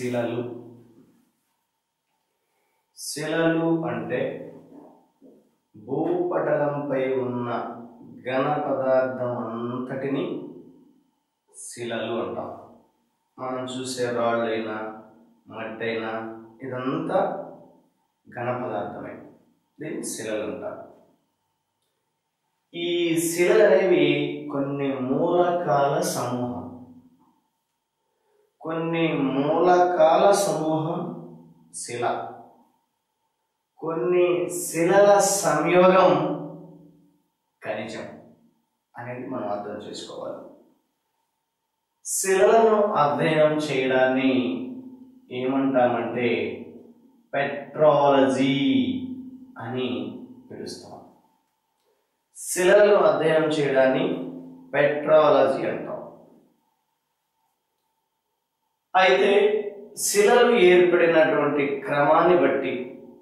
శిలలు శిలలు అంటే భూపటలంపై ఉన్న ఘన పదార్థం అంతటిని శిలలు అంటాం మనం చూసే రాళ్ళైనా మట్టి అయినా ఇదంతా ఘన పదార్థమే దీన్ని శిలలు అంటారు ఈ శిలలు అనేవి కొన్ని మూలకాల సమూహం కొన్ని మూలకాల సమూహం శిల కొన్ని శిలల సంయోగం ఖనిజం అనేది మనం అర్థం చేసుకోవాలి శిలలను అధ్యయనం చేయడాన్ని ఏమంటామంటే పెట్రాలజీ అని పిలుస్తాం శిలలను అధ్యయనం చేయడాన్ని పెట్రాలజీ అంటాం అయితే శిలలు ఏర్పడినటువంటి క్రమాన్ని బట్టి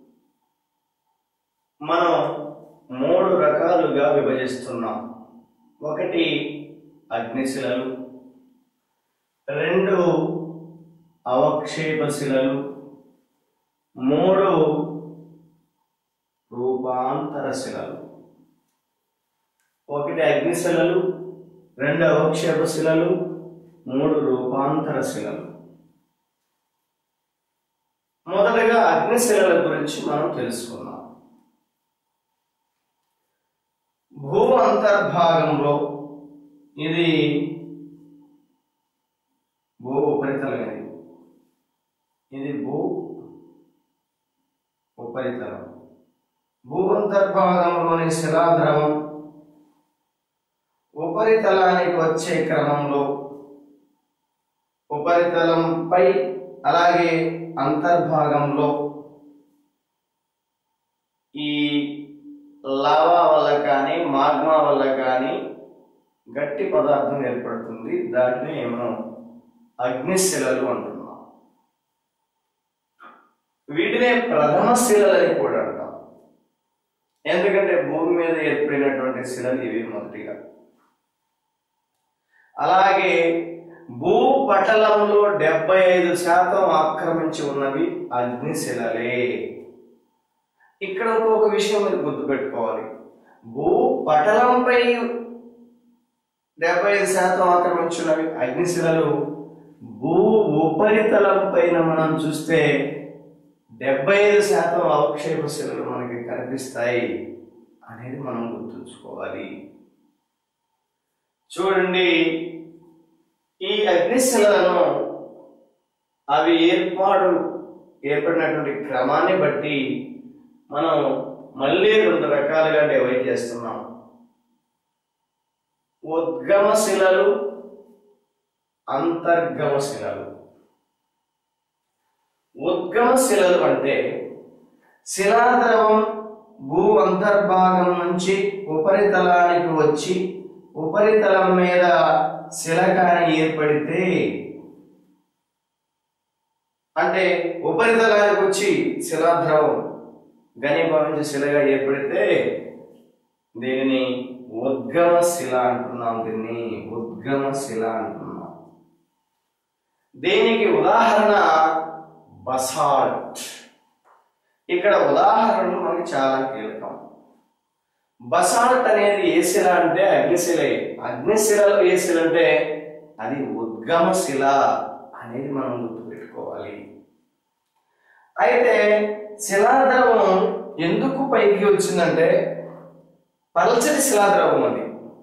మనం మూడు రకాలుగా విభజిస్తున్నాం ఒకటి అగ్నిశిలలు రెండు అవక్షేప శిలలు మూడు రూపాంతర శిలలు ఒకటి అగ్నిశిలలు రెండు అవక్షేప శిలలు మూడు రూపాంతర శిలలు మొదటగా అగ్నిశిలల గురించి మనం తెలుసుకుందాం భూ అంతర్భాగంలో ఇది భూ ఉపరితలం ఇది ఇది భూ ఉపరితలం భూ అంతర్భాగంలోని శిలాద్రవం ఉపరితలానికి వచ్చే క్రమంలో ఉపరితలంపై అలాగే అంతర్భాగంలో ఈ లావా వల్ల కానీ మాగ్మా వల్ల కానీ గట్టి పదార్థం ఏర్పడుతుంది దాటిని మనం అగ్నిశిలలు అంటున్నాం వీటినే ప్రథమ శిలలని కూడా అంటాం ఎందుకంటే భూమి మీద ఏర్పడినటువంటి శిలలు ఇవి మొదటిగా అలాగే భూపటలంలో డెబ్బై ఐదు శాతం ఆక్రమించి ఉన్నవి అగ్నిశిలలే ఇక్కడ ఇంకొక విషయం మీరు గుర్తుపెట్టుకోవాలి భూపటలంపై డెబ్బై ఐదు శాతం ఆక్రమించున్నవి అగ్నిశిలలు భూ ఉపరితలం పైన మనం చూస్తే డెబ్బై ఐదు శాతం అవక్షేప శిలలు మనకి కనిపిస్తాయి అనేది మనం గుర్తుంచుకోవాలి చూడండి ఈ అగ్నిశిలలను అవి ఏర్పాటు ఏర్పడినటువంటి క్రమాన్ని బట్టి మనం మళ్ళీ రెండు రకాలుగా డివైడ్ చేస్తున్నాం ఉద్గమ శిలలు అంతర్గమ శిలలు ఉద్గమ శిలలు అంటే శిలాద్రవం భూ అంతర్భాగం నుంచి ఉపరితలానికి వచ్చి ఉపరితలం మీద శిలకాని ఏర్పడితే అంటే ఉపరితలానికి వచ్చి శిలాద్రవం ఘనీభవించి శిలగా ఏర్పడితే దీనిని ఉద్గమ శిల అంటున్నాం దీన్ని ఉద్గమ శిల అంటున్నాం దీనికి ఉదాహరణ బసాల్ట్ ఇక్కడ ఉదాహరణలు మనకి చాలా కీలకం బసాల్ట్ అనేది ఏ శిల అంటే అగ్నిశిలే అగ్నిశిలలో ఏ శిల అంటే అది ఉద్గమ శిల అనేది మనం గుర్తుపెట్టుకోవాలి అయితే శిలాద్రవం ఎందుకు పైకి వచ్చిందంటే పలచటి శిలాద్రవం అది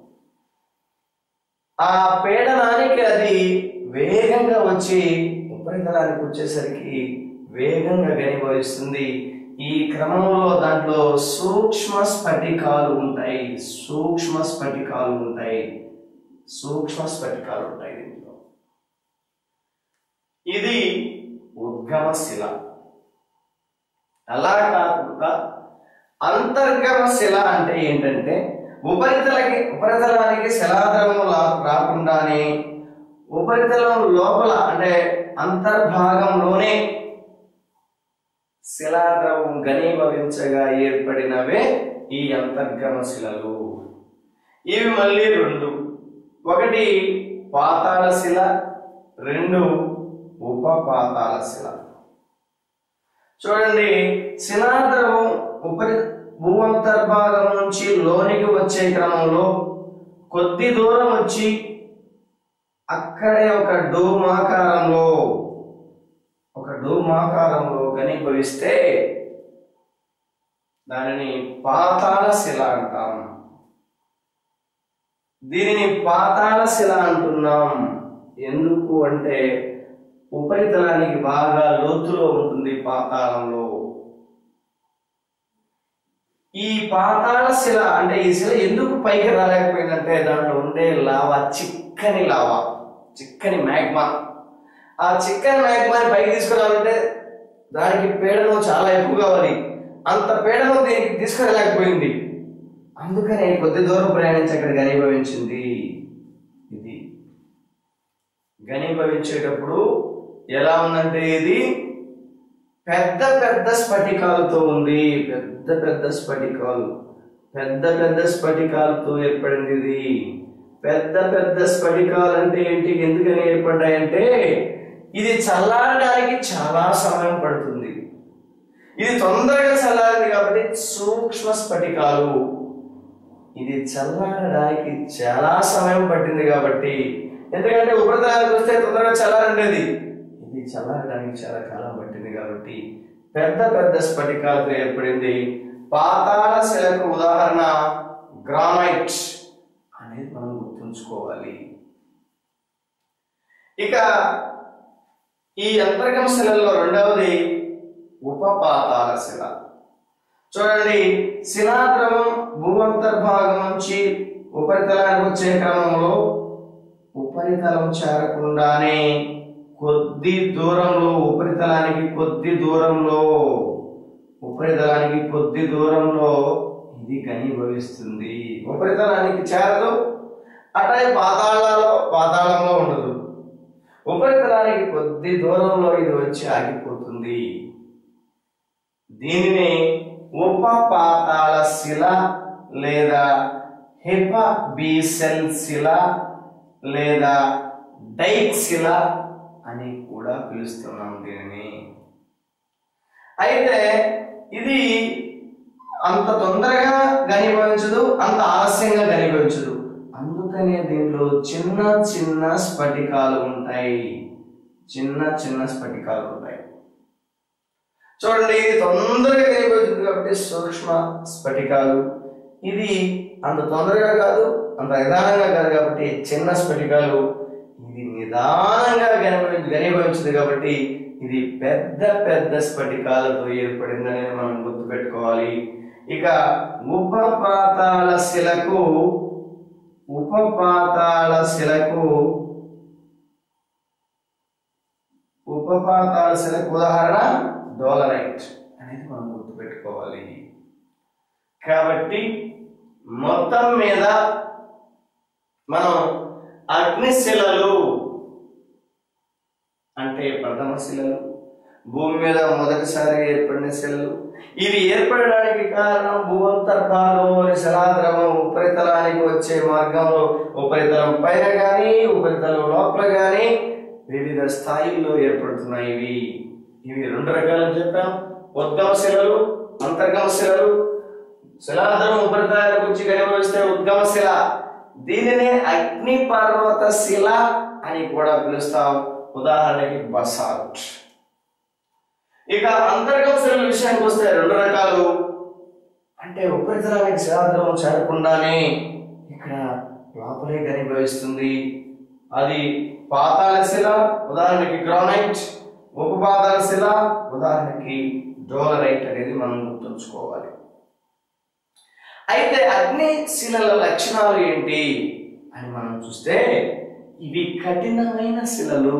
ఆ పీడనానికి అది వేగంగా వచ్చి ఉపరితలానికి వచ్చేసరికి వేగంగా ఘనీభవిస్తుంది ఈ క్రమంలో దాంట్లో సూక్ష్మ స్ఫటికాలు ఉంటాయి సూక్ష్మ స్ఫటికాలు ఉంటాయి సూక్ష్మ స్ఫటికాలు ఉంటాయి దీంట్లో ఇది ఉద్గమ శిల అలా కాకుండా అంతర్గమ శిల అంటే ఏంటంటే ఉపరితలకి ఉపరితలానికి శిలాద్రవం లా- రాకుండానే ఉపరితలం లోపల అంటే అంతర్భాగంలోనే శిలాద్రవం ఘనీభవించగా ఏర్పడినవే ఈ అంతర్గమ శిలలు ఇవి మళ్ళీ రెండు ఒకటి పాతాళ శిల రెండు ఉపపాతాల శిల చూడండి శిలాద్రవం ఉపరి భూమంతర్భాగం నుంచి లోనికి వచ్చే క్రమంలో కొద్ది దూరం వచ్చి అక్కడే ఒక డోమాకారంలో ఒక డోమాకారంలో గనిభవిస్తే దానిని పాతాళ శిల అంటాం దీనిని పాతాళ శిల అంటున్నాం ఎందుకు అంటే ఉపరితలానికి బాగా లోతులో ఉంటుంది పాతాళంలో ఈ పాతాళ శిల అంటే ఈ శిల ఎందుకు పైకి రాలేకపోయిందంటే దాంట్లో ఉండే లావా చిక్కని లావా చిక్కని మ్యాగ్మా ఆ చిక్కని మ్యాగ్మాని పైకి తీసుకురావాలంటే దానికి పీడనం చాలా ఎక్కువ కావాలి అంత పీడనం దీనికి తీసుకురాలేకపోయింది అందుకనే కొద్ది దూరం ప్రయాణించి అక్కడ గనీభవించింది ఇది గనీభవించేటప్పుడు ఎలా ఉందంటే ఇది పెద్ద పెద్ద స్ఫటికాలతో ఉంది పెద్ద పెద్ద స్ఫటికాలు పెద్ద పెద్ద స్ఫటికాలతో ఏర్పడింది ఇది పెద్ద పెద్ద స్ఫటికాలు అంటే ఏంటి ఎందుకని ఏర్పడ్డాయంటే ఇది చల్లారడానికి చాలా సమయం పడుతుంది ఇది తొందరగా చల్లారింది కాబట్టి సూక్ష్మ స్ఫటికాలు ఇది చల్లారడానికి చాలా సమయం పట్టింది కాబట్టి ఎందుకంటే ఉపరితలానికి వస్తే తొందరగా చల్లారండేది ఇది చల్లారడానికి చాలా కాలం పట్టింది కాబట్టి పెద్ద పెద్ద స్ఫటికాలతో ఏర్పడింది పాతాళ శిలకు ఉదాహరణ గ్రానైట్ అనేది మనం గుర్తుంచుకోవాలి ఇక ఈ అంతర్గమ శిలలో రెండవది ఉపపాతాల శిల చూడండి శిలాద్రవం భూమంతర్భాగం నుంచి ఉపరితలానికి వచ్చే క్రమంలో ఉపరితలం చేరకుండానే కొద్ది దూరంలో ఉపరితలానికి కొద్ది దూరంలో ఉపరితలానికి కొద్ది దూరంలో ఇది ఘనీభవిస్తుంది ఉపరితలానికి చేరదు అటే పాతాళాలో పాతాళంలో ఉండదు ఉపరితలానికి కొద్ది దూరంలో ఇది వచ్చి ఆగిపోతుంది దీనిని ఉపపాతాళ శిల లేదా హెపబీసెల్ శిల లేదా డైక్ శిల అని కూడా పిలుస్తున్నాం దీనిని అయితే ఇది అంత తొందరగా గనిభవించదు అంత ఆలస్యంగా గనిభవించదు అందుకనే దీంట్లో చిన్న చిన్న స్ఫటికాలు ఉంటాయి చిన్న చిన్న స్ఫటికాలు ఉంటాయి చూడండి ఇది తొందరగా గనిభవించింది కాబట్టి సూక్ష్మ స్ఫటికాలు ఇది అంత తొందరగా కాదు అంత నిదానంగా కాదు కాబట్టి చిన్న స్ఫటికాలు ఇది నిదానంగా గనిభవించి గనిభవించింది కాబట్టి ఇది పెద్ద పెద్ద స్ఫటికాలతో ఏర్పడిందని మనం గుర్తుపెట్టుకోవాలి ఇక ఉపపాతాళ శిలకు ఉపపాతాళ శిలకు ఉపపాతాళ శిలకు ఉదాహరణ డోలరైట్ అనేది మనం గుర్తుపెట్టుకోవాలి కాబట్టి మొత్తం మీద మనం అగ్నిశిలలు అంటే ప్రథమ శిలలు భూమి మీద మొదటిసారి ఏర్పడిన శిలలు ఇవి ఏర్పడడానికి కారణం భూమంతర్భాగంలోని శిలాద్రవం ఉపరితలానికి వచ్చే మార్గంలో ఉపరితలం పైన కానీ ఉపరితలం లోపల కానీ వివిధ స్థాయిల్లో ఏర్పడుతున్నాయి ఇవి ఇవి రెండు రకాలని చెప్పాం ఉద్గమ శిలలు అంతర్గమ శిలలు శిలాద్రవం ఉపరితలానికి వచ్చి కనిపిస్తే ఉద్గమ శిల దీనినే అగ్ని పర్వత శిల అని కూడా పిలుస్తాం ఉదాహరణకి బసాల్ట్ ఇక అంతర్గత శిలల విషయానికి వస్తే రెండు రకాలు అంటే ఉపరితలానికి శిలాద్రవం చేరకుండానే ఇక్కడ లోపలే కనిభవిస్తుంది అది పాతాళ శిల ఉదాహరణకి గ్రానైట్ ఉపపాతాళ శిల ఉదాహరణకి డోలరైట్ అనేది మనం గుర్తుంచుకోవాలి అయితే అగ్ని శిలల లక్షణాలు ఏంటి అని మనం చూస్తే ఇవి కఠినమైన శిలలు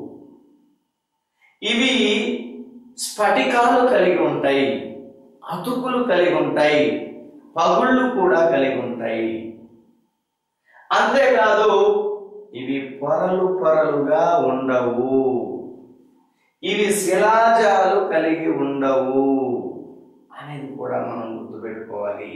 ఇవి స్ఫటికాలు కలిగి ఉంటాయి అతుకులు కలిగి ఉంటాయి పగుళ్ళు కూడా కలిగి ఉంటాయి అంతేకాదు ఇవి పొరలు పొరలుగా ఉండవు ఇవి శిలాజాలు కలిగి ఉండవు అనేది కూడా మనం గుర్తుపెట్టుకోవాలి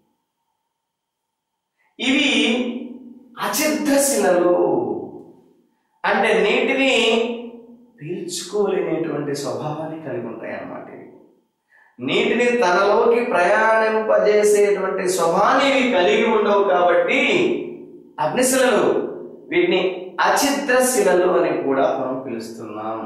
ఇవి అచిద్ర శిలలు అంటే నీటిని పీల్చుకోలేనటువంటి స్వభావాన్ని కలిగి ఉంటాయి అన్నమాట ఇవి నీటిని తనలోకి ప్రయాణింపజేసేటువంటి స్వభావాన్ని ఇవి కలిగి ఉండవు కాబట్టి అగ్నిశిలలు వీటిని అచిత్ర శిలలు అని కూడా మనం పిలుస్తున్నాం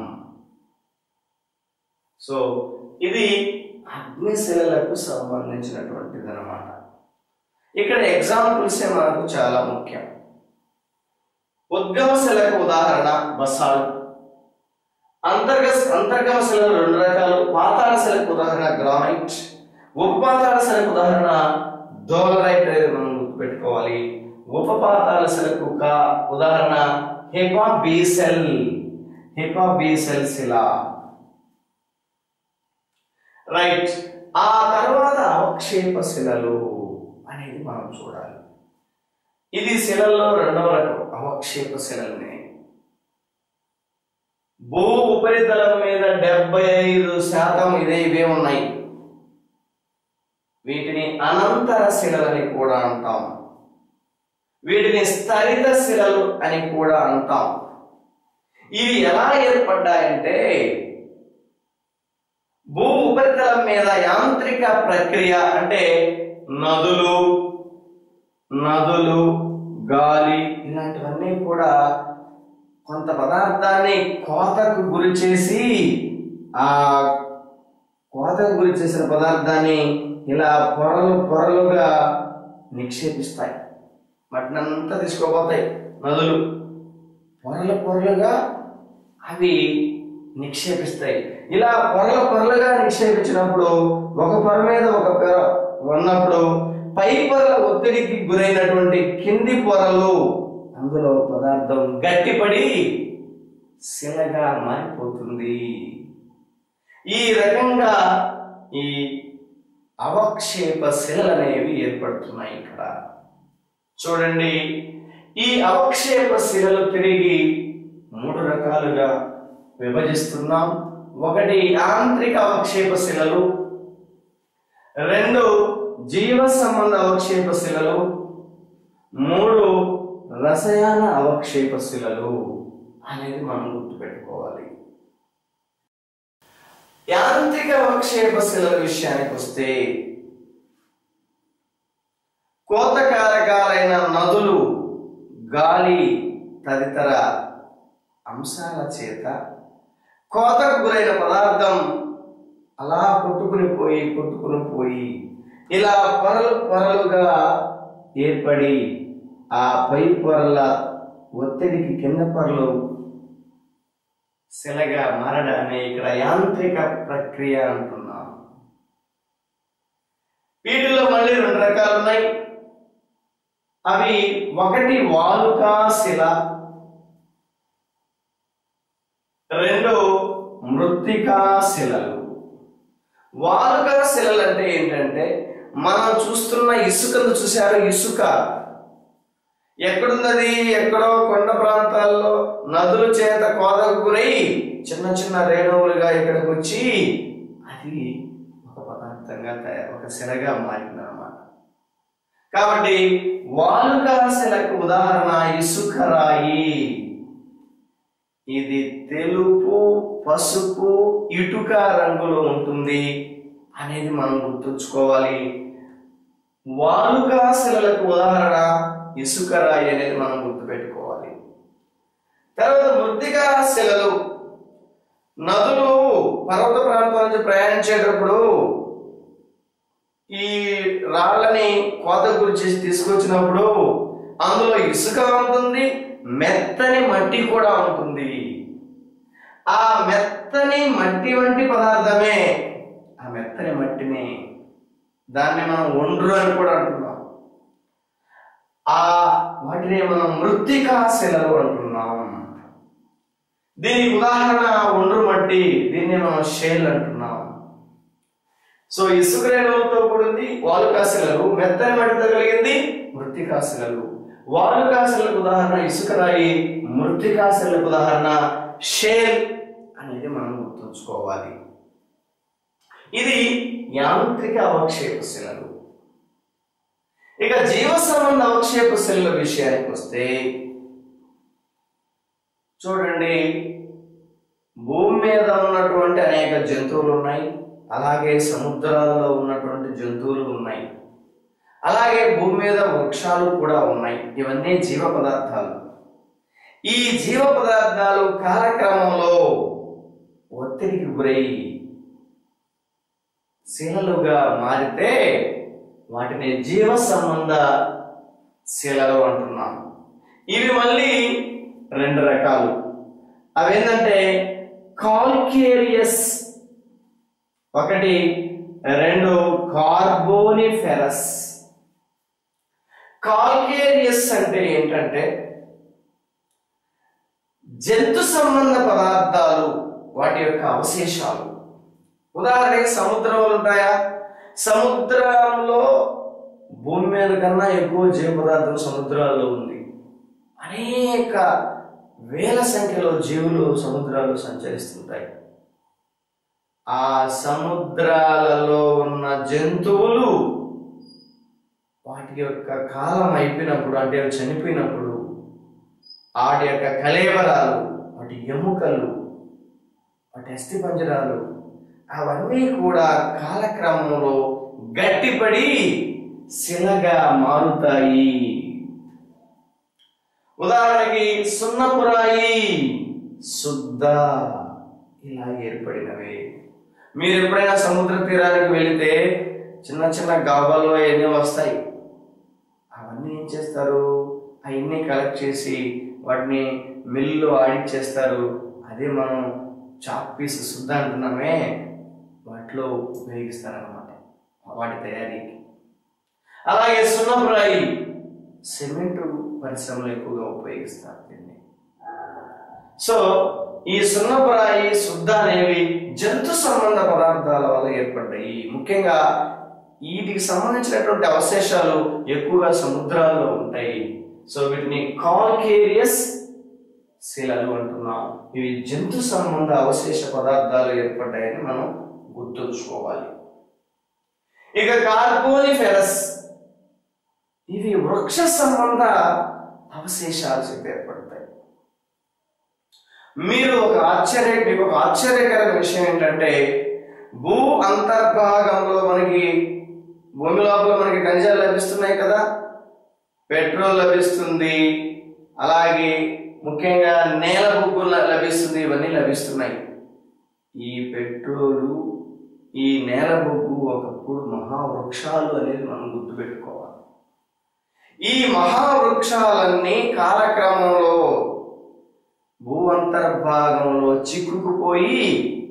సో ఇది అగ్నిశిలలకు సంబంధించినటువంటిది అనమాట ఇక్కడ ఎగ్జాంపుల్సే మనకు చాలా ముఖ్యం ఉద్గమ శిలకు ఉదాహరణ బసాల్ట్ అంతర్గ అంతర్గమ శిలలు రెండు రకాలు పాతాళ శిలకు ఉదాహరణ గ్రానైట్ ఉపపాతాళ శిలకు ఉదాహరణ డోలరైట్ అనేది మనం గుర్తుపెట్టుకోవాలి ఉపపాతాళ శిలకు ఒక ఉదాహరణ హిపా బీసెల్ హిపా బీసెల్ శిల రైట్ ఆ తర్వాత అవక్షేప శిలలు అనేది మనం చూడాలి ఇది శిలల్లో రెండవ రకం అవక్షేప శిలల్ని భూ ఉపరితలం మీద డెబ్బై ఐదు శాతం ఇదే ఇవే ఉన్నాయి వీటిని అనంతర శిలలని కూడా అంటాం వీటిని స్థరిత శిలలు అని కూడా అంటాం ఇవి ఎలా ఏర్పడ్డాయంటే భూ ఉపరితలం మీద యాంత్రిక ప్రక్రియ అంటే నదులు నదులు గాలి ఇలాంటివన్నీ కూడా కొంత పదార్థాన్ని కోతకు గురి చేసి ఆ కోతకు గురి చేసిన పదార్థాన్ని ఇలా పొరలు పొరలుగా నిక్షేపిస్తాయి వాటినంతా తీసుకోపోతాయి నదులు పొరలు పొరలుగా అవి నిక్షేపిస్తాయి ఇలా పొరల పొరలుగా నిక్షేపించినప్పుడు ఒక పొర మీద ఒక పొర ఉన్నప్పుడు పై పొరల ఒత్తిడికి గురైనటువంటి కింది పొరలు అందులో పదార్థం గట్టిపడి శిలగా మారిపోతుంది ఈ రకంగా ఈ అవక్షేప శిలలు అనేవి ఏర్పడుతున్నాయి ఇక్కడ చూడండి ఈ అవక్షేప శిలలు తిరిగి మూడు రకాలుగా విభజిస్తున్నాం ఒకటి యాంత్రిక అవక్షేప శిలలు రెండు జీవ సంబంధ అవక్షేప శిలలు మూడు రసాయన అవక్షేప శిలలు అనేది మనం గుర్తుపెట్టుకోవాలి యాంత్రిక అవక్షేప శిలల విషయానికి వస్తే కోతకారకాలైన నదులు గాలి తదితర అంశాల చేత కోతకు గురైన పదార్థం అలా కొట్టుకుని పోయి కొట్టుకుని పోయి ఇలా పొరలు పొరలుగా ఏర్పడి ఆ పై పొరల ఒత్తిడికి కింద పొరలు శిలగా మారడాన్ని ఇక్కడ యాంత్రిక ప్రక్రియ అంటున్నాం వీటిలో మళ్ళీ రెండు రకాలు ఉన్నాయి అవి ఒకటి వాలుకా శిల రెండు మృత్తికా శిలలు వాలుకా శిలలు అంటే ఏంటంటే మనం చూస్తున్న ఇసుకను చూశారు ఇసుక ఎక్కడున్నది ఎక్కడో కొండ ప్రాంతాల్లో నదుల చేత కోదకు గురై చిన్న చిన్న రేణువులుగా ఇక్కడికి వచ్చి అది ఒక పదార్థంగా తయారు ఒక శిలగా మారింది అన్నమాట కాబట్టి వాలుకా శిలకు ఉదాహరణ ఇసుక రాయి ఇది తెలుపు పసుపు ఇటుక రంగులో ఉంటుంది అనేది మనం గుర్తుంచుకోవాలి వాలుకా శిలలకు ఉదాహరణ ఇసుక రాయి అనేది మనం గుర్తుపెట్టుకోవాలి తర్వాత మృతికా శిలలు నదులు పర్వత ప్రాంతాల నుంచి ప్రయాణించేటప్పుడు ఈ రాళ్ళని కోత గురి చేసి తీసుకొచ్చినప్పుడు అందులో ఇసుక ఉంటుంది మెత్తని మట్టి కూడా ఉంటుంది ఆ మెత్తని మట్టి వంటి పదార్థమే ఆ మెత్తని మట్టిని దాన్ని మనం ఒండ్రు అని కూడా అంటున్నాం ఆ వాటిని మనం మృత్తికా శిలలు అంటున్నాం దీనికి ఉదాహరణ ఒండ్రు మట్టి దీన్ని మనం షేల్ అంటున్నాం సో ఇసుక రేణువులతో కూడింది వాలుకాశిలలు మెత్తని మట్టితో కలిగింది మృత్తికాశిలలు వాలుకాశిలకు ఉదాహరణ ఇసుక రాయి మృత్తికాశిలకు ఉదాహరణ షేల్ అనేది మనం గుర్తుంచుకోవాలి ఇది యాంత్రిక అవక్షేప శిలలు ఇక జీవ సంబంధ అవక్షేప శిలల విషయానికి వస్తే చూడండి భూమి మీద ఉన్నటువంటి అనేక జంతువులు ఉన్నాయి అలాగే సముద్రాలలో ఉన్నటువంటి జంతువులు ఉన్నాయి అలాగే భూమి మీద వృక్షాలు కూడా ఉన్నాయి ఇవన్నీ జీవ పదార్థాలు ఈ జీవ పదార్థాలు కాలక్రమంలో ఒత్తిడికి గురై శిలలుగా మారితే వాటిని జీవ సంబంధ శిలలు అంటున్నాం ఇవి మళ్ళీ రెండు రకాలు అవేంటంటే కాల్కేరియస్ ఒకటి రెండు కార్బోనిఫెరస్ కాల్కేరియస్ అంటే ఏంటంటే జంతు సంబంధ పదార్థాలు వాటి యొక్క అవశేషాలు ఉదాహరణకి సముద్రంలో ఉంటాయా సముద్రంలో భూమి మీద కన్నా ఎక్కువ జీవ పదార్థం సముద్రాల్లో ఉంది అనేక వేల సంఖ్యలో జీవులు సముద్రాలు సంచరిస్తుంటాయి ఆ సముద్రాలలో ఉన్న జంతువులు వాటి యొక్క కాలం అయిపోయినప్పుడు అంటే అవి చనిపోయినప్పుడు వాటి యొక్క కలేవరాలు వాటి ఎముకలు వాటి అస్థి పంజరాలు అవన్నీ కూడా కాలక్రమంలో గట్టిపడి శిలగా మారుతాయి ఉదాహరణకి సున్నపురాయి శుద్ధ ఇలా ఏర్పడినవి మీరు ఎప్పుడైనా సముద్ర తీరానికి వెళితే చిన్న చిన్న గాబాలు అవన్నీ వస్తాయి అవన్నీ ఏం చేస్తారు అవన్నీ కలెక్ట్ చేసి వాటిని మిల్లు ఆడిచ్చేస్తారు అదే మనం చాక్ పీస్ శుద్ధ అంటున్నామే వాటిలో ఉపయోగిస్తారనమాట వాటి తయారీకి అలాగే సున్నపురాయి సిమెంట్ పరిశ్రమలు ఎక్కువగా ఉపయోగిస్తారు దీన్ని సో ఈ సున్నపురాయి శుద్ధ అనేవి జంతు సంబంధ పదార్థాల వల్ల ఏర్పడ్డాయి ముఖ్యంగా వీటికి సంబంధించినటువంటి అవశేషాలు ఎక్కువగా సముద్రాల్లో ఉంటాయి సో వీటిని కాల్కేరియస్ శిలలు అంటున్నాం ఇవి జంతు సంబంధ అవశేష పదార్థాలు ఏర్పడ్డాయని మనం గుర్తుంచుకోవాలి ఇక కార్బోనిఫెరస్ ఇవి వృక్ష సంబంధ అవశేషాలు చెప్పి ఏర్పడతాయి మీరు ఒక ఆశ్చర్య మీకు ఒక ఆశ్చర్యకరమైన విషయం ఏంటంటే భూ అంతర్భాగంలో మనకి భూమి లోపల మనకి ఖనిజాలు లభిస్తున్నాయి కదా పెట్రోల్ లభిస్తుంది అలాగే ముఖ్యంగా నేల బొగ్గు ల- లభిస్తుంది ఇవన్నీ లభిస్తున్నాయి ఈ పెట్రోలు ఈ నేల బొగ్గు ఒకప్పుడు మహావృక్షాలు అనేది మనం గుర్తుపెట్టుకోవాలి ఈ మహావృక్షాలన్నీ కాలక్రమంలో భూ అంతర్భాగంలో చిక్కుకుపోయి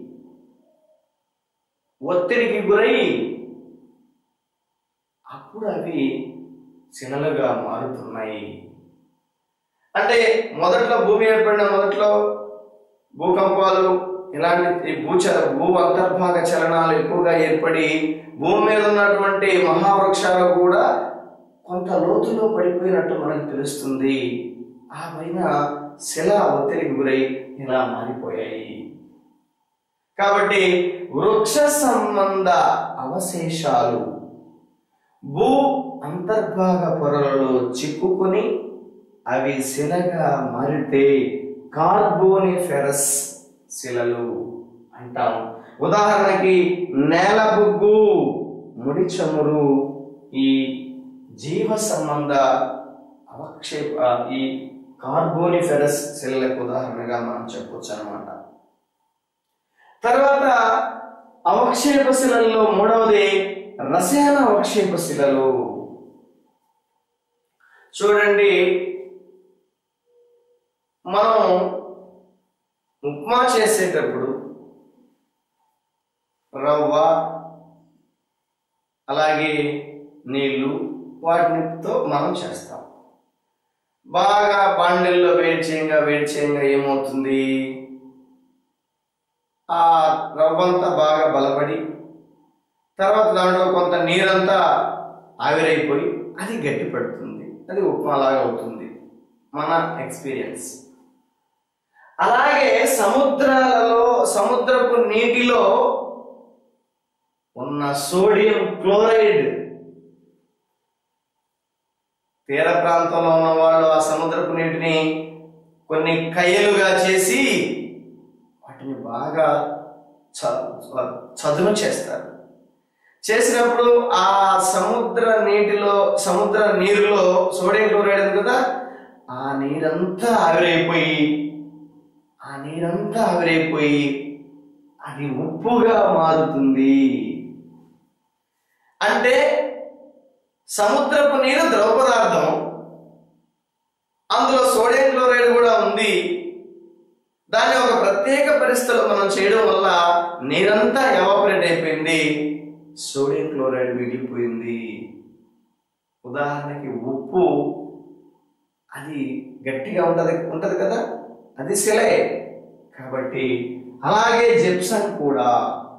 ఒత్తిడికి గురై అప్పుడు అవి శిలలుగా మారుతున్నాయి అంటే మొదట్లో భూమి ఏర్పడిన మొదట్లో భూకంపాలు ఇలాంటి ఈ భూచ భూ అంతర్భాగ చలనాలు ఎక్కువగా ఏర్పడి భూమి మీద ఉన్నటువంటి మహావృక్షాలు కూడా కొంత లోతులో పడిపోయినట్టు మనకు తెలుస్తుంది ఆ పైన శిల ఒత్తిడికి గురై ఇలా మారిపోయాయి కాబట్టి వృక్ష సంబంధ అవశేషాలు భూ అంతర్భాగ పొరలలో చిక్కుకుని అవి శిలగా మారితే కార్బోనిఫెరస్ శిలలు అంటాం ఉదాహరణకి నేల బొగ్గు ముడి చమురు ఈ జీవ సంబంధ అవక్షేప ఈ కార్బోనిఫెరస్ శిలలకు ఉదాహరణగా మనం చెప్పొచ్చు అనమాట తర్వాత అవక్షేప శిలల్లో మూడవది రసాయన అవక్షేప శిలలు చూడండి మనం ఉప్మా చేసేటప్పుడు రవ్వ అలాగే నీళ్లు వాటితో మనం చేస్తాం బాగా బాండిల్లో వేడి చేయంగా వేడి చేయంగా ఏమవుతుంది ఆ రవ్వంతా బాగా బలపడి తర్వాత దాంట్లో కొంత నీరంతా ఆవిరైపోయి అది గట్టి పడుతుంది అది ఉప్మాలాగా అవుతుంది మన ఎక్స్పీరియన్స్ అలాగే సముద్రాలలో సముద్రపు నీటిలో ఉన్న సోడియం క్లోరైడ్ తీర ప్రాంతంలో ఉన్న వాళ్ళు ఆ సముద్రపు నీటిని కొన్ని కయ్యలుగా చేసి వాటి దాన్ని బాగా చ- చదును చేస్తారు చేసినప్పుడు ఆ సముద్ర నీటిలో సముద్ర నీరులో సోడియం క్లోరైడ్ ఉంది కదా ఆ నీరంతా ఆవిరైపోయి ఆ నీరంతా ఆవిరైపోయి అది ఉప్పుగా మారుతుంది అంటే సముద్రపు నీరు ద్రవ పదార్థం అందులో సోడియం క్లోరైడ్ కూడా ఉంది దాన్ని ఒక ప్రత్యేక పరిస్థితుల్లో మనం చేయడం వల్ల నీరంతా ఎవాపరేట్ అయిపోయింది సోడియం క్లోరైడ్ మిగిలిపోయింది ఉదాహరణకి ఉప్పు అది గట్టిగా ఉంటది ఉంటది కదా అది శిలే కాబట్టి అలాగే జిప్సన్ కూడా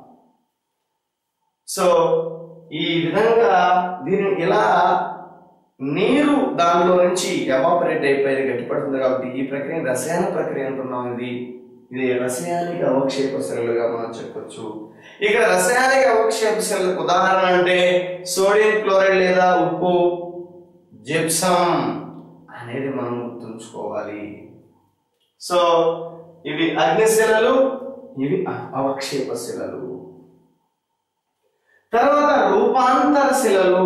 సో ఈ విధంగా దీన్ని ఇలా నీరు దానిలో నుంచి ఎవాపరేట్ అయిపోయి గట్టిపడుతుంది కాబట్టి ఈ ప్రక్రియ రసాయన ప్రక్రియ అంటున్నాం ఇది ఇది రసాయనిక అవక్షేప శిలలుగా మనం చెప్పొచ్చు ఇక్కడ రసాయనిక అవక్షేప శిలలకు ఉదాహరణ అంటే సోడియం క్లోరైడ్ లేదా ఉప్పు జిప్సం అనేది మనం గుర్తుంచుకోవాలి సో ఇవి అగ్నిశిలలు ఇవి అ- అవక్షేప శిలలు తర్వాత రూపాంతర శిలలు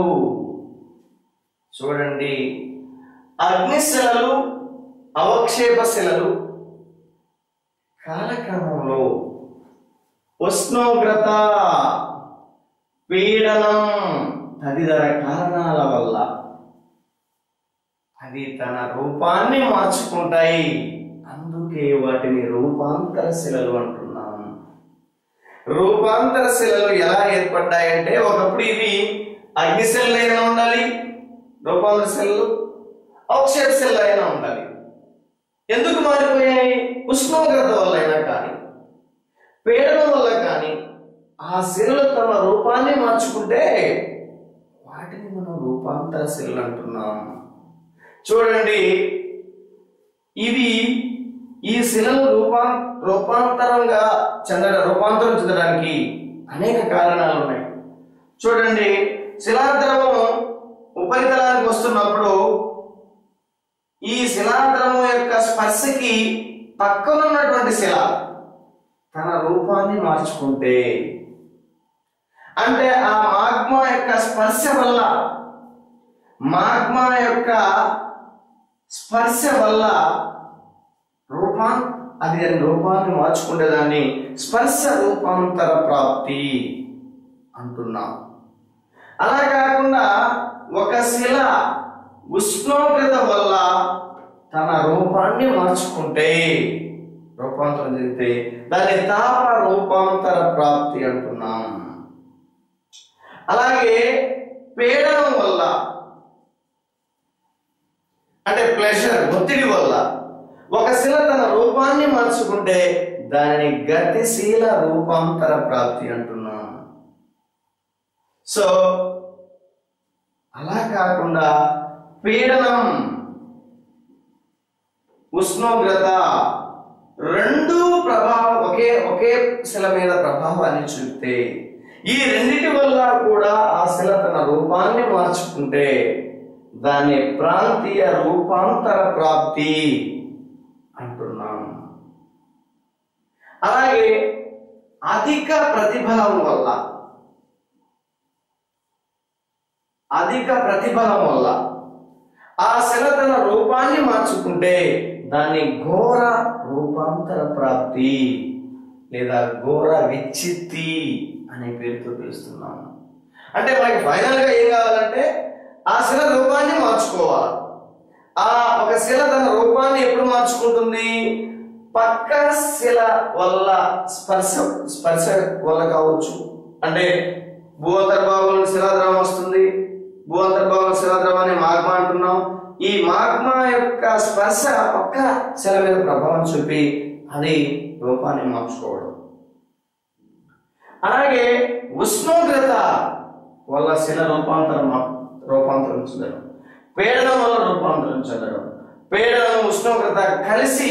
చూడండి అగ్నిశిలలు అవక్షేప శిలలు కాలక్రమంలో ఉష్ణోగ్రత పీడనం తదితర కారణాల వల్ల అవి తన రూపాన్ని మార్చుకుంటాయి అందుకే వాటిని రూపాంతర శిలలు అంటున్నాం రూపాంతర శిలలు ఎలా ఏర్పడ్డాయంటే ఒకప్పుడు ఇవి అగ్ని శిలలు అయినా ఉండాలి రూపాంతర శిలలు అవక్షేప శిలలు అయినా ఉండాలి ఎందుకు మారిపోయాయి ఉష్ణోగ్రత వల్ల అయినా కానీ పీడనం వల్ల కానీ ఆ శిలలు తమ రూపాన్ని మార్చుకుంటే వాటిని మనం రూపాంతర శిలలు అంటున్నాం చూడండి ఇవి ఈ శిలలు రూపా రూపాంతరంగా చెందడ రూపాంతరం చెందడానికి అనేక కారణాలు ఉన్నాయి చూడండి శిలాద్రవం ఉపరితలానికి వస్తున్నప్పుడు ఈ శిలాద్రవం యొక్క స్పర్శకి పక్కన ఉన్నటువంటి శిల తన రూపాన్ని మార్చుకుంటే అంటే ఆ మాగ్మా యొక్క స్పర్శ వల్ల మాగ్మా యొక్క స్పర్శ వల్ల రూపా అది దాని రూపాన్ని మార్చుకునే దాన్ని స్పర్శ రూపాంతర ప్రాప్తి అంటున్నాం అలా కాకుండా ఒక శిల ఉష్ణోగ్రత వల్ల తన రూపాన్ని మార్చుకుంటే రూపాంతరం జరిగితే దాన్ని తాప రూపాంతర ప్రాప్తి అంటున్నాం అలాగే పీడనం వల్ల అంటే ప్లెషర్ ఒత్తిడి వల్ల ఒక శిల తన రూపాన్ని మార్చుకుంటే దానిని గతిశీల రూపాంతర ప్రాప్తి అంటున్నాం సో అలా కాకుండా పీడనం ఉష్ణోగ్రత రెండు ప్రభావం ఒకే ఒకే శిల మీద ప్రభావాన్ని చూపితే ఈ రెండిటి వల్ల కూడా ఆ శిల తన రూపాన్ని మార్చుకుంటే దాన్ని ప్రాంతీయ రూపాంతర ప్రాప్తి అంటున్నాం అలాగే అధిక ప్రతిఫలం వల్ల అధిక ప్రతిఫలం వల్ల ఆ శిల తన రూపాన్ని మార్చుకుంటే దాన్ని ఘోర రూపాంతర ప్రాప్తి లేదా ఘోర విచ్చిత్తి అనే పేరుతో పిలుస్తున్నాం అంటే మనకి ఫైనల్ గా ఏం కావాలంటే ఆ శిల రూపాన్ని మార్చుకోవాలి ఆ ఒక శిల తన రూపాన్ని ఎప్పుడు మార్చుకుంటుంది పక్క శిల వల్ల స్పర్శ స్పర్శ వల్ల కావచ్చు అంటే భూఅంతర్భాగంలో శిలాద్రవం వస్తుంది భూఅంతర్భాగంలో శిలాద్రవాన్ని మాగ్మా అంటున్నాం ఈ మాగ్మా యొక్క స్పర్శ పక్క శిల మీద ప్రభావం చూపి అది రూపాన్ని మార్చుకోవడం అలాగే ఉష్ణోగ్రత వల్ల శిల రూపాంతరం మా- రూపాంతరం చెందడం పీడనం వల్ల రూపాంతరం చెందడం పీడనం ఉష్ణోగ్రత కలిసి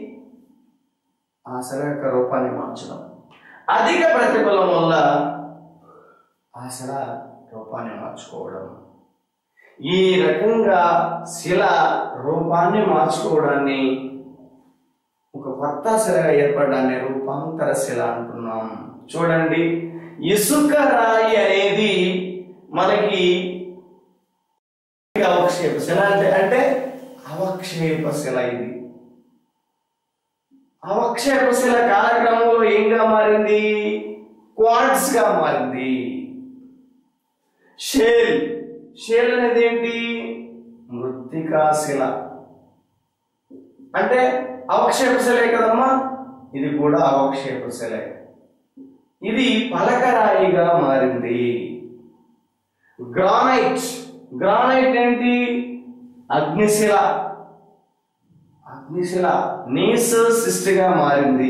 ఆ శిల యొక్క రూపాన్ని మార్చడం అధిక ప్రతిఫలం వల్ల ఆ శిల రూపాన్ని మార్చుకోవడం ఈ రకంగా శిల రూపాన్ని మార్చుకోవడాన్ని ఒక కొత్త శిలగా ఏర్పడడాన్ని రూపాంతర శిల అంటున్నాం చూడండి ఇసుక రాయి అనేది మనకి అవక్షేప శిల అంటే అంటే అవక్షేప శిల ఇది అవక్షేప శిల కాలక్రమంలో ఏంగా మారింది క్వాంట్స్ గా మారింది షేల్ షేల్ అనేది ఏంటి మృత్తికా శిల అంటే అవక్షేప శిలే కదమ్మా ఇది కూడా అవక్షేప శిలే ఇది పలకరాయిగా మారింది గ్రానైట్ గ్రానైట్ ఏంటి అగ్నిశిల అగ్నిశిల నీస్ సిస్టగా మారింది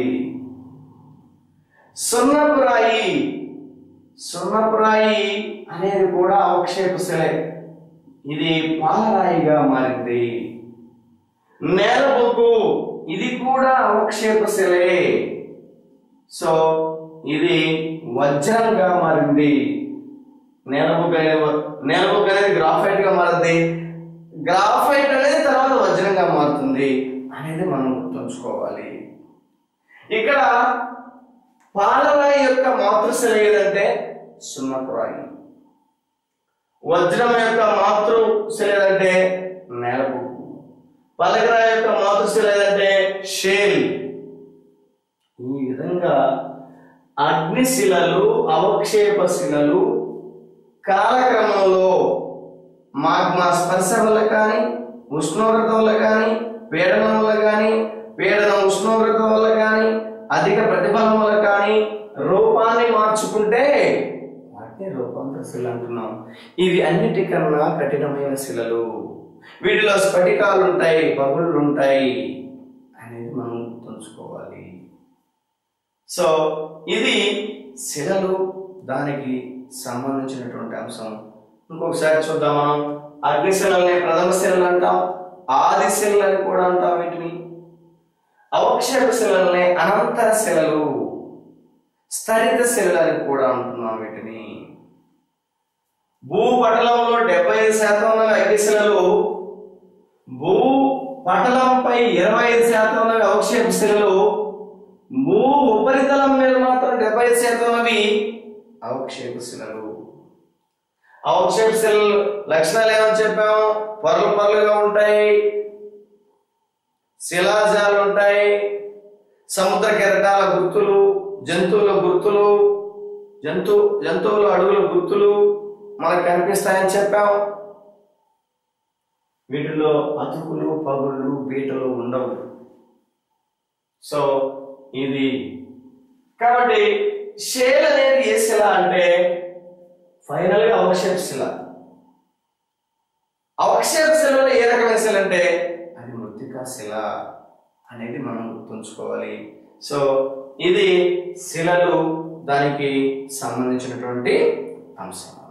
సున్నపురాయి సున్నపురాయి అనేది కూడా అవక్షేప శిలే ఇది పాలరాయిగా మారింది నేలబొగ్గు ఇది కూడా అవక్షేప శిలే సో ఇది వజ్రంగా మారింది నేలబొగ్గు అనేది నేలబొగ్గు అనేది గ్రాఫైట్ గా మారుతుంది గ్రాఫైట్ అనేది తర్వాత వజ్రంగా మారుతుంది అనేది మనం గుర్తుంచుకోవాలి ఇక్కడ పాలరాయి యొక్క మాతృశిల ఏదంటే సున్నపురాయి వజ్రం యొక్క మాతృశిల ఏదంటే నేలబొగ్గు పలకరాయి యొక్క మాతృశిల ఏదంటే షేల్ ఈ విధంగా అగ్నిశిలలు అవక్షేప శిలలు కాలక్రమంలో మాగ్మా స్పర్శ వల్ల కానీ ఉష్ణోగ్రత వల్ల కానీ పీడనం వల్ల కానీ పీడన ఉష్ణోగ్రత వల్ల కానీ అధిక ప్రతిఫలం వల్ల కానీ రూపాన్ని మార్చుకుంటే వాటిని రూపాంతర శిల అంటున్నాం ఇవి అన్నిటికన్నా కఠినమైన శిలలు వీటిలో స్ఫటికాలు ఉంటాయి పగుళ్ళు ఉంటాయి అనేది మనం గుర్తుంచుకోవాలి సో ఇది శిలలు దానికి సంబంధించినటువంటి అంశం ఇంకొకసారి చూద్దాం మనం అగ్నిశిలని ప్రథమ శిలలు అంటాం ఆది శిలని కూడా అంటాం వీటిని అవక్షేప శిలని అనంతర శిలలు స్థరిత శిలని కూడా అంటున్నాం వీటిని భూపటలంలో డెబ్బై ఐదు శాతం ఉన్న అగ్నిశిలలు భూ పటలంపై ఇరవై ఐదు శాతం ఉన్నవి అవక్షేప శిలలు భూ ఉపరితలం మీద మాత్రం డెబ్బై ఐదు శాతం ఉన్నవి అవక్షేప శిలలు అవక్షేప శిలలు లక్షణాలు ఏమని చెప్పాము పొరలు పొరలుగా ఉంటాయి శిలాజాలు ఉంటాయి సముద్ర కెరటాల గుర్తులు జంతువుల గుర్తులు జంతు జంతువుల అడుగుల గుర్తులు మనకు కనిపిస్తాయని చెప్పాం వీటిలో అతుకులు పగుళ్ళు బీటలు ఉండవు సో ఇది కాబట్టి షేల్ అనేది ఏ శిల అంటే ఫైనల్ గా అవక్షేప శిల అవక్షేప శిలలో ఏ రకమైన శిల అంటే అది మృతికా శిల అనేది మనం గుర్తుంచుకోవాలి సో ఇది శిలలు దానికి సంబంధించినటువంటి అంశం